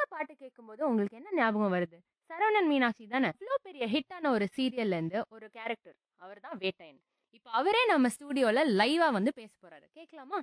பாட்டு கேட்கும்போது உங்களுக்கு என்ன ஞாபகம் வருது சரவணன் மீனாட்சி தானே இவ்வளோ பெரிய ஹிட்டான ஒரு சீரியல்ல இருந்து ஒரு கேரக்டர் அவர் தான் வேட்டையன் இப்போ அவரே நம்ம ஸ்டூடியோல லைவா வந்து பேச போறாரு கேட்கலாமா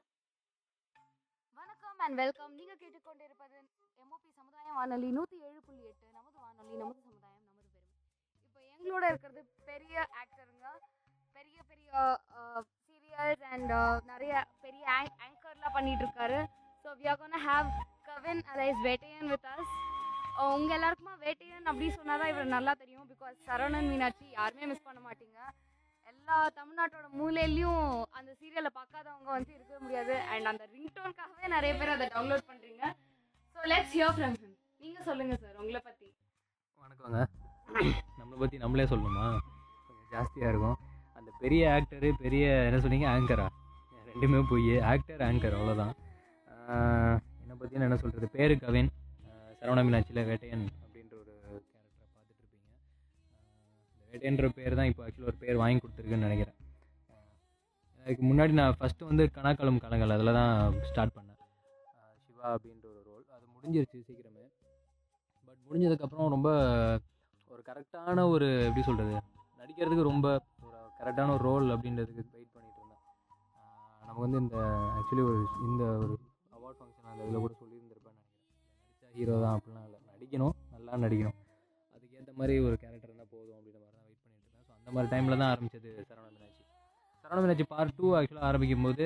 வணக்கம் அண்ட் வெல்கம் நீங்க கேட்டுக்கொண்டிருப்பது எம்ஓபி சமுதாய வானொலி நூத்தி ஏழு புள்ளி எட்டு நமது வானொலி நமது சமுதாயம் நமது பெருமை இப்போ எங்களோட இருக்கிறது பெரிய ஆக்டருங்க பெரிய பெரிய சீரியல்ஸ் அண்ட் நிறைய பெரிய ஆங்கர்லாம் பண்ணிட்டு இருக்காரு so we are gonna have Kavin alias Vettaiyan with us உங்க எல்லாருக்குமா வேட்டையன் அப்படி சொன்னாதான் இவர் நல்லா தெரியும் பிகாஸ் சரவணன் மீனாட்சி யாருமே மிஸ் பண்ண மாட்டீங்க எல்லா தமிழ்நாட்டோட மூலையிலையும் அந்த சீரியலை பார்க்காதவங்க வந்து இருக்கவே முடியாது அண்ட் அந்த ரிங்டோனுக்காகவே நிறைய பேர் அதை டவுன்லோட் பண்ணுறீங்க so let's hear from him நீங்கள் சொல்லுங்கள் சார் உங்களை பற்றி வணக்கங்க நம்மளை பற்றி நம்மளே சொல்லணுமா கொஞ்சம் ஜாஸ்தியாக இருக்கும் அந்த பெரிய ஆக்டரு பெரிய என்ன சொன்னீங்க ஆங்கரா ரெண்டுமே போய் ஆக்டர் ஆங்கர் அவ்வளோதான் என்னை பற்றி என்ன சொல்கிறது பேரு கவின் ஆஹ் சரவண மீனாட்சியில் வேட்டையன் அப்படின்ற ஒரு கேரக்டரை பார்த்துட்டு இருப்பீங்க ஆஹ் இந்த வேட்டையன்ற பேர் தான் இப்போ ஆக்சுவலாக ஒரு பேர் வாங்கி கொடுத்துருக்குன்னு நினைக்கிறேன் ஆஹ் அதுக்கு முன்னாடி நான் ஃபஸ்ட்டு வந்து கணக்காலம் கலங்கள் அதில் தான் ஸ்டார்ட் பண்ணேன் ஆஹ் சிவா அப்படின்ற ஒரு ரோல் அது முடிஞ்சிருச்சு சீக்கிரமே பட் முடிஞ்சதுக்கப்புறம் ரொம்ப ஒரு கரெக்டான ஒரு எப்படி சொல்கிறது நடிக்கிறதுக்கு ரொம்ப ஒரு கரெக்டான ஒரு ரோல் அப்படின்றதுக்கு வெயிட் பண்ணிட்டு இருந்தேன் ஆஹ் நமக்கு வந்து இந்த ஆக்சுவலி ஒரு இந்த ஒரு அவார்ட் ஃபங்க்ஷன் அந்த இதில் கூட சொல்லியிருந்திருப்பேன் நினைக்கிறேன் நடித்தா ஹீரோ தான் அப்படிலாம் இல்லை நடிக்கணும் நல்லா நடிக்கணும் அதுக்கேற்ற மாதிரி ஒரு கேரக்டர் இருந்தால் போதும் அப்படின்ற மாதிரி தான் வெயிட் பண்ணிட்டு இருந்தேன் ஸோ அந்த மாதிரி டைமில் தான் ஆரம்பிச்சது சரவண மீனாட்சி சரவண மீனாட்சி பார்ட் டூ ஆக்சுவலாக ஆரம்பிக்கும் போது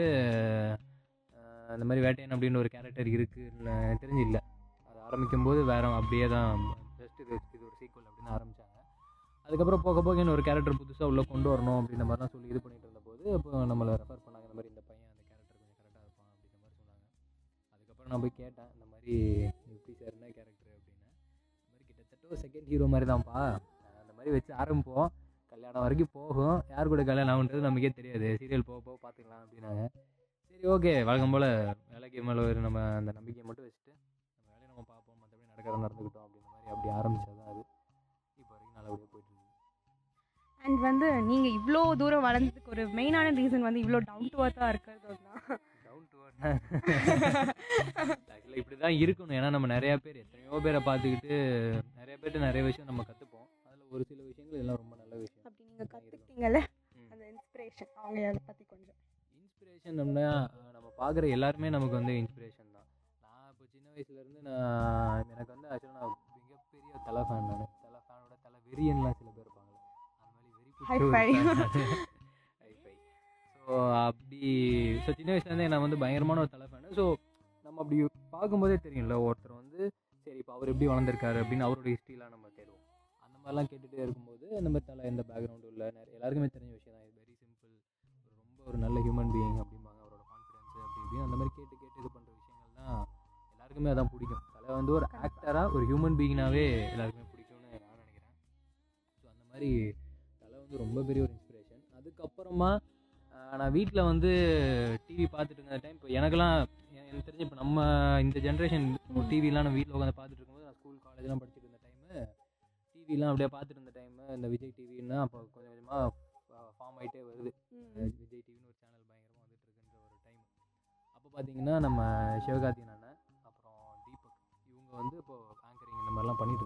ஆஹ் இந்த மாதிரி வேட்டையன் அப்படின்னு ஒரு கேரக்டர் இருக்குன்னு எனக்கு தெரிஞ்சு இல்லை அது ஆரம்பிக்கும் போது வேற அப்படியே தான் ஜஸ்ட் இது இது ஒரு சீக்வல் அப்படின்னு ஆரம்பிச்சாங்க அதுக்கப்புறம் போக போக இன்னொரு கேரக்டர் புதுசாக உள்ளே கொண்டு வரணும் அப்படின்ற மாதிரிலாம் சொல்லி இது பண்ணிட்டு இருந்தபோது அப்போ நம்மளை ரெஃபர் பண்ணாங்க இந்த மாதிரி இந்த பையன் அந்த கேரக்டர் கொஞ்சம் கரெக்டாக இருப்பான் அப்படின்ற மாதிரி சொன்னாங்க அதுக்கப்புறம் நான் போய் கேட்டேன் இந்த மாதிரி எப்படி சார் என்ன கேரக்டர் அப்படின்னு இந்த மாதிரி கிட்டத்தட்ட ஒரு செகண்ட் ஹீரோ மாதிரி தான்ப்பா அஹ் அந்த மாதிரி வச்சு ஆரம்பிப்போம் கல்யாணம் வரைக்கும் போகும் யார் கூட கல்யாணம் ஆகுன்றது நமக்கே தெரியாது சீரியல் போக போக பார்த்துக்கலாம் அப்படின்னாங்க சரி ஓகே வழக்கம் போல் வேலைக்கு மேலே ஒரு நம்ம அந்த நம்பிக்கையை மட்டும் வச்சுட்டு நம்ம வேலையை நம்ம பார்ப்போம் மற்றபடி நடக்கிறத நடந்துக்கிட்டோம் அப்படின்ற மாதிரி அப்படி ஆரம்பிச்சது தான் அது இப்போ வரைக்கும் நல்லபடியாக போயிட்டு இருக்கு அண்ட் வந்து நீங்கள் இவ்வளோ தூரம் வளர்ந்ததுக்கு ஒரு மெயினான ரீசன் வந்து இவ்வளோ டவுன் டு அர்த்தாக இருக்கிறது தான் டவுன் டு ஆக்சுவலாக இப்படி தான் இருக்கணும் ஏன்னா நம்ம நிறையா பேர் எத்தனையோ பேரை பார்த்துக்கிட்டு நிறைய பேர்கிட்ட நிறைய விஷயம் நம்ம கற்றுப்போம் அதில் ஒரு சில விஷயங்கள் எல்லாம் ரொம்ப நல்ல விஷயம் அப்படி நீங்கள் கற்றுக்கிட்டீங்கல்ல ம். அந்த இன்ஸ்பிரேஷன் அவங்க அதை பற்றி கொஞ்சம் இன்ஸ்பிரேஷன் அப்படின்னா அஹ், நம்ம பார்க்குற எல்லாருமே நமக்கு வந்து இன்ஸ்பிரேஷன் தான் நான் இப்போ சின்ன வயசுலேருந்து நான் எனக்கு வந்து ஆக்சுவலாக நான் மிகப்பெரிய தலை ஃபேன் நான் தலை ஃபேனோட தலை வெறியன்லாம் சில பேர் இருப்பாங்க அந்த மாதிரி வெறி Hi-fi. ஹைஃபை ஸோ அப்படி ஸோ சின்ன வயசுலேருந்தே நான் வந்து பயங்கரமான ஒரு தலை ஃபேனு ஸோ நம்ம அப்படி பார்க்கும்போதே தெரியும்ல ஒருத்தர் வந்து சரி இப்போ அவர் எப்படி வளர்ந்துருக்காரு அப்படின்னு அவரோட ஹிஸ்ட்ரிலாம் நம்ம தேடுவோம் அந்த மாதிரிலாம் கேட்டுகிட்டே இருக்கும்போது இந்த மாதிரி தலை எந்த பேக்ரவுண்டும் இல்லை நிறைய எல்லாருக்குமே தெரிஞ்ச விஷயம் தான் இது வெரி சிம்பிள் ஒரு ரொம்ப ஒரு நல்ல ஹியூமன் பீயிங் அப்படிம்பாங்க அவரோட கான்ஃபிடன்ஸ் அப்படி இப்படின்னு அந்த மாதிரி கேட்டு கேட்டு இது பண்ணுற விஷயங்கள் தான் எல்லாருக்குமே அதான் பிடிக்கும் தலை வந்து ஒரு ஆக்டராக ஒரு ஹியூமன் பீயிங்னாவே எல்லாருக்குமே பிடிக்கும்னு நான் நினைக்கிறேன் ஸோ அந்த மாதிரி தலை வந்து ரொம்ப பெரிய ஒரு இன்ஸ்பிரேஷன் அதுக்கப்புறமா ஆஹ், நான் வீட்டில் வந்து டிவி பார்த்துட்டு இருந்த டைம் இப்போ எனக்கெல்லாம் எ- எனக்கு தெரிஞ்சு இப்போ நம்ம இந்த ஜென்ரேஷன் டிவிலாம் நான் வீட்டில் உட்காந்து பார்த்துட்டு இருக்கும்போது நான் ஸ்கூல் காலேஜ்லாம் படிச்சுட்டு இருந்த டைமு டிவிலாம் அப்படியே பார்த்துட்டு இருந்த டைமு இந்த விஜய் டிவின்னா அப்போ கொஞ்சம் கொஞ்சமாக ஃபார்ம் ஆகிட்டே வருது அஹ் விஜய் டிவின்னு ஒரு சேனல் பயங்கரமாக வந்துட்டு இருக்குன்ற ஒரு டைம் அப்போ பார்த்தீங்கன்னா நம்ம சிவகார்த்திகேயன் அண்ணன் அப்புறம் தீபக் இவங்க வந்து இப்போ ஆங்கரிங் இந்த மாதிரிலாம் பண்ணிட்டு